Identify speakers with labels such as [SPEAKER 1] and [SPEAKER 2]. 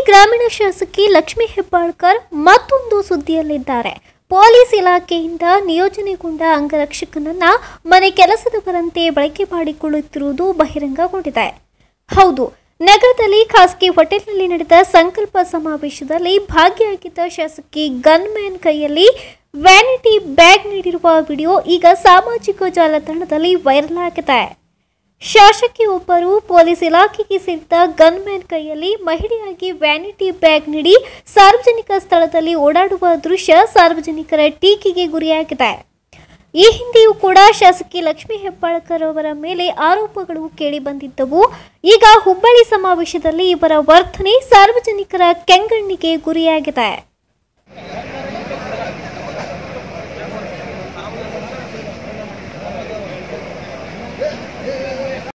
[SPEAKER 1] ಗ್ರಾಮೀಣ ಶಾಸಕಿ ಲಕ್ಷ್ಮೀ ಹೆಬ್ಬಾಳ್ಕರ್ ಮತ್ತೊಂದು ಸುದ್ದಿಯಲ್ಲಿದ್ದಾರೆ ಪೊಲೀಸ್ ಇಲಾಖೆಯಿಂದ ನಿಯೋಜನೆಗೊಂಡ ಅಂಗರಕ್ಷಕನನ್ನ ಮನೆ ಕೆಲಸದವರಂತೆ ಬಳಕೆ ಮಾಡಿಕೊಳ್ಳುತ್ತಿರುವುದು ಬಹಿರಂಗಗೊಂಡಿದೆ ಹೌದು ನಗರದಲ್ಲಿ ಖಾಸಗಿ ಹೋಟೆಲ್ನಲ್ಲಿ ನಡೆದ ಸಂಕಲ್ಪ ಸಮಾವೇಶದಲ್ಲಿ ಭಾಗಿಯಾಗಿದ್ದ ಶಾಸಕಿ ಗನ್ಮ್ಯಾನ್ ಕೈಯಲ್ಲಿ ವ್ಯಾನಿಟಿ ಬ್ಯಾಗ್ ನೀಡಿರುವ ವಿಡಿಯೋ ಈಗ ಸಾಮಾಜಿಕ ಜಾಲತಾಣದಲ್ಲಿ ವೈರಲ್ ಆಗಿದೆ ಶಾಸಕಿಯೊಬ್ಬರು ಪೊಲೀಸ್ ಇಲಾಖೆಗೆ ಸೇರಿದ ಗನ್ಮ್ಯಾನ್ ಕೈಯಲ್ಲಿ ಮಹಿಳೆಯಾಗಿ ವ್ಯಾನಿಟಿ ಬ್ಯಾಗ್ ನೀಡಿ ಸಾರ್ವಜನಿಕ ಸ್ಥಳದಲ್ಲಿ ಓಡಾಡುವ ದೃಶ್ಯ ಸಾರ್ವಜನಿಕರ ಟೀಕೆಗೆ ಗುರಿಯಾಗಿದೆ ಈ ಹಿಂದೆಯೂ ಕೂಡ ಶಾಸಕಿ ಲಕ್ಷ್ಮೀ ಹೆಬ್ಬಾಳ್ಕರ್ ಅವರ ಮೇಲೆ ಆರೋಪಗಳು ಕೇಳಿಬಂದಿದ್ದವು ಈಗ ಹುಬ್ಬಳ್ಳಿ ಸಮಾವೇಶದಲ್ಲಿ ಇವರ ವರ್ತನೆ ಸಾರ್ವಜನಿಕರ ಕೆಂಗಣ್ಣಿಗೆ ಗುರಿಯಾಗಿದೆ